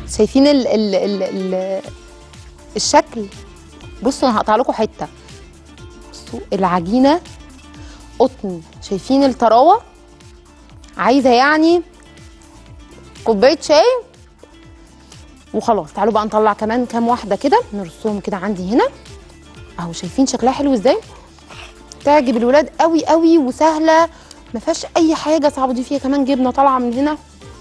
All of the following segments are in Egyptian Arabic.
شايفين ال ال ال ال الشكل بصوا انا هقطع لكم حته بصوا العجينه قطن شايفين الطراوه عايزه يعني كوبايه شاي وخلاص تعالوا بقى نطلع كمان كام واحده كده نرصهم كده عندي هنا اهو شايفين شكلها حلو ازاي تعجب الولاد قوي قوي وسهله ما فيهاش اي حاجه صعبه دي فيها كمان جبنه طالعه من هنا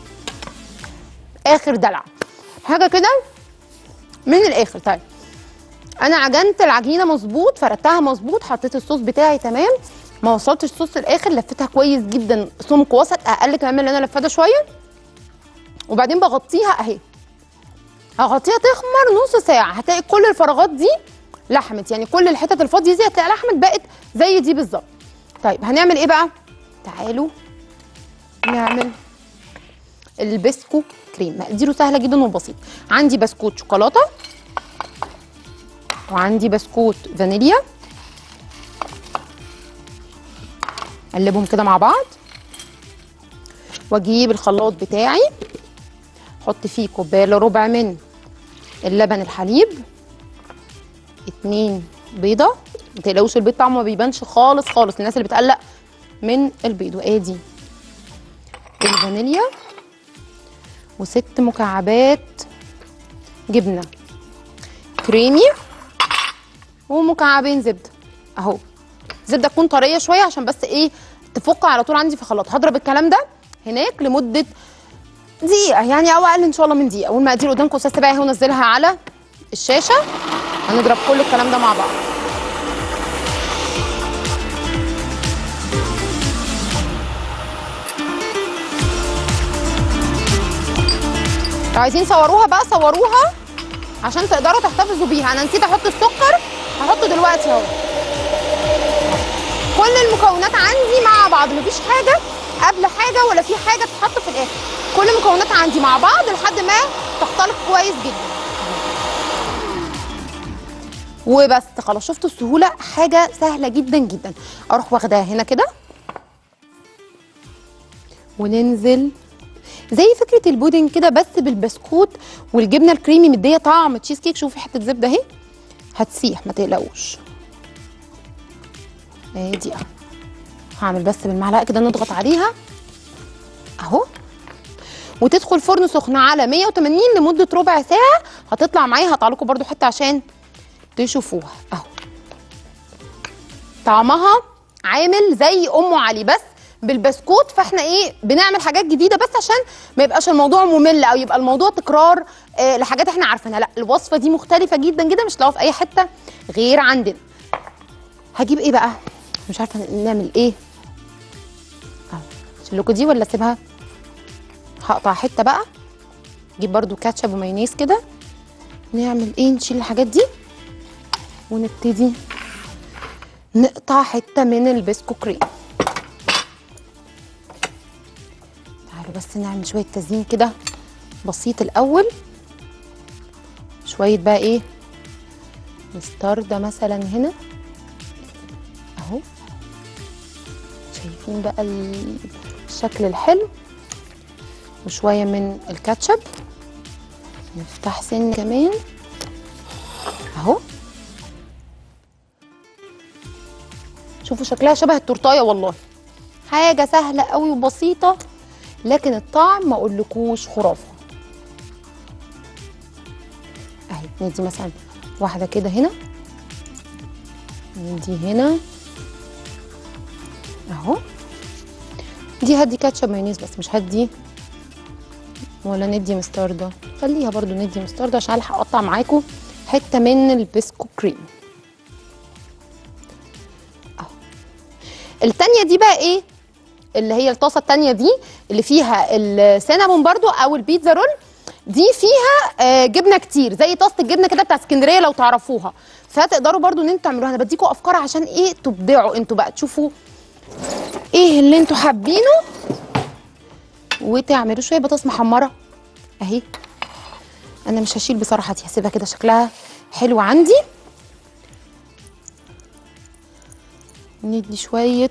اخر دلع حاجه كده من الاخر طيب انا عجنت العجينه مظبوط فردتها مظبوط حطيت الصوص بتاعي تمام ما وصلتش الصوص للاخر لفتها كويس جدا سمك وسط اقل كمان من اللي انا لفاده شويه وبعدين بغطيها اهي هغطيها تخمر نص ساعه هتلاقي كل الفراغات دي لحمت يعني كل الحتت الفاضيه دي هتلاقي لحمت بقت زي دي بالظبط طيب هنعمل ايه بقى تعالوا نعمل البسكو كريم مقاديره سهله جدا وبسيط عندي بسكوت شوكولاته وعندي بسكوت فانيليا اقلبهم كده مع بعض واجيب الخلاط بتاعي احط فيه كوبايه الا ربع من اللبن الحليب اتنين بيضه ما تقلقوش البيض طعمه ما بيبانش خالص خالص الناس اللي بتقلق من البيض وادي الفانيليا وست مكعبات جبنه كريمي ومكعبين زبده اهو زبده تكون طريه شويه عشان بس ايه تفك على طول عندي في الخلاط هضرب الكلام ده هناك لمده دقيقه يعني او اقل ان شاء الله من دقيقه والمقادير قدامكم استاذ بقى اهو نزلها على الشاشه هنضرب كل الكلام ده مع بعض لو عايزين صوروها بقى صوروها عشان تقدروا تحتفظوا بيها انا نسيت احط السكر هحطه دلوقتي اهو كل المكونات عندي مع بعض مفيش حاجه قبل حاجه ولا في حاجه تتحط في الاخر كل المكونات عندي مع بعض لحد ما تختلط كويس جدا وبس خلاص شفتوا السهوله حاجه سهله جدا جدا اروح واخداها هنا كده وننزل زي فكره البودنج كده بس بالبسكوت والجبنه الكريمي مديه طعم تشيز كيك شوفي حته زبده اهي هتسيح ما تقلقوش ادي اهو هعمل بس بالمعلقه كده نضغط عليها اهو وتدخل فرن سخن على 180 لمده ربع ساعه هتطلع معايا هقطع لكم برده حته عشان تشوفوها اهو طعمها عامل زي ام علي بس بالبسكوت فاحنا ايه بنعمل حاجات جديده بس عشان ما يبقاش الموضوع ممل او يبقى الموضوع تكرار آه لحاجات احنا عارفينها لا الوصفه دي مختلفه جدا جدا مش تلاقوها في اي حته غير عندنا هجيب ايه بقى مش عارفه نعمل ايه اهو اشيل دي ولا اسيبها هقطع حته بقى اجيب برده كاتشب ومايونيز كده نعمل ايه نشيل الحاجات دي ونبتدي نقطع حته من البسكو كريم تعالوا بس نعمل شويه تزيين كده بسيط الاول شويه بقى ايه مستردة مثلا هنا اهو شايفين بقى ال- الشكل الحلو وشويه من الكاتشب نفتح سن كمان اهو شوفوا شكلها شبه التورتايه والله حاجه سهله قوي وبسيطه لكن الطعم ما اقولكوش خرافه اهي ندي مثلا واحده كده هنا ندي هنا اهو دي هدي كاتشب مايونيز بس مش هدي ولا ندي مستردة خليها برضو ندي مستردة عشان الحق اقطع معاكم حته من البسكو كريم اهو التانية دي بقى ايه اللي هي الطاسه التانية دي اللي فيها السينابون برضو او البيتزا رول دي فيها آه، جبنه كتير زي طاسه الجبنه كده بتاع اسكندريه لو تعرفوها فتقدروا برضو ان انتوا تعملوها انا بديكوا افكار عشان ايه تبدعوا انتوا بقى تشوفوا ايه اللي انتوا حابينه وتعملوا شويه بطاطس محمره اهي انا مش هشيل بصراحه دي هسيبها كده شكلها حلو عندي ندي شويه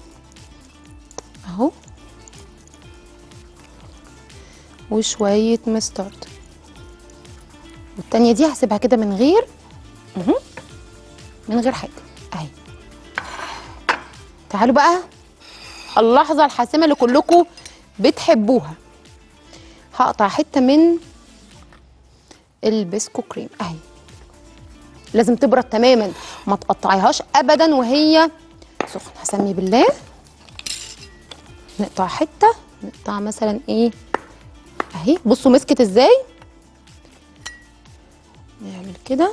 اهو وشويه مسترد والتانية دي هسيبها كده من غير مهم. من غير حاجة اهي تعالوا بقى اللحظة الحاسمة اللي كلكم بتحبوها هقطع حتة من البسكو كريم اهي لازم تبرد تماما ما تقطعيهاش ابدا وهي سخنة هسمي بالله نقطع حتة نقطع مثلا ايه اهي بصوا مسكت ازاي نعمل كده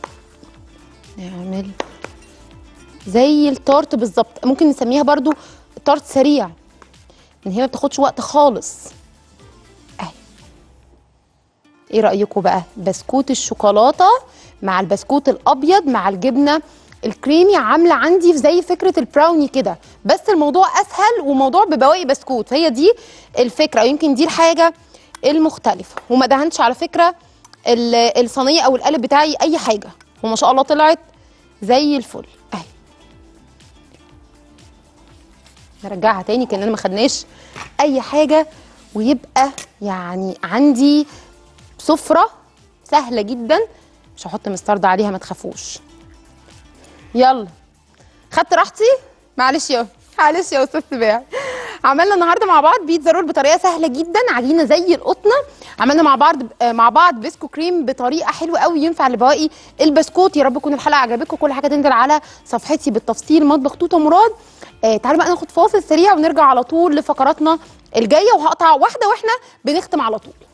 نعمل زي التارت بالظبط ممكن نسميها برضو تارت سريع ان هي ما بتاخدش وقت خالص اهي ايه رايكم بقى بسكوت الشوكولاته مع البسكوت الابيض مع الجبنه الكريمي عامله عندي زي فكره البراوني كده بس الموضوع اسهل وموضوع ببواقي بسكوت فهي دي الفكره يمكن دي الحاجه المختلفه وما دهنتش على فكره ال- الصينيه او القالب بتاعي اي حاجه وما شاء الله طلعت زي الفل اهي نرجعها تاني كاننا ما خدناش اي حاجه ويبقى يعني عندي سفره سهله جدا مش هحط مستردة عليها ما تخافوش يلا خدت راحتي معلش يا معلش يا استاذ سباع عملنا النهارده مع بعض بيتزا رول بطريقه سهله جدا عجينه زي القطنه عملنا مع بعض آه، مع بعض بسكو كريم بطريقه حلوه قوي ينفع لبواقي البسكوت يا رب تكون الحلقه عجبتكم كل حاجه تنزل على صفحتي بالتفصيل مطبخ توته مراد آه تعالوا بقى ناخد فاصل سريع ونرجع على طول لفقراتنا الجايه وهقطع واحده واحنا بنختم على طول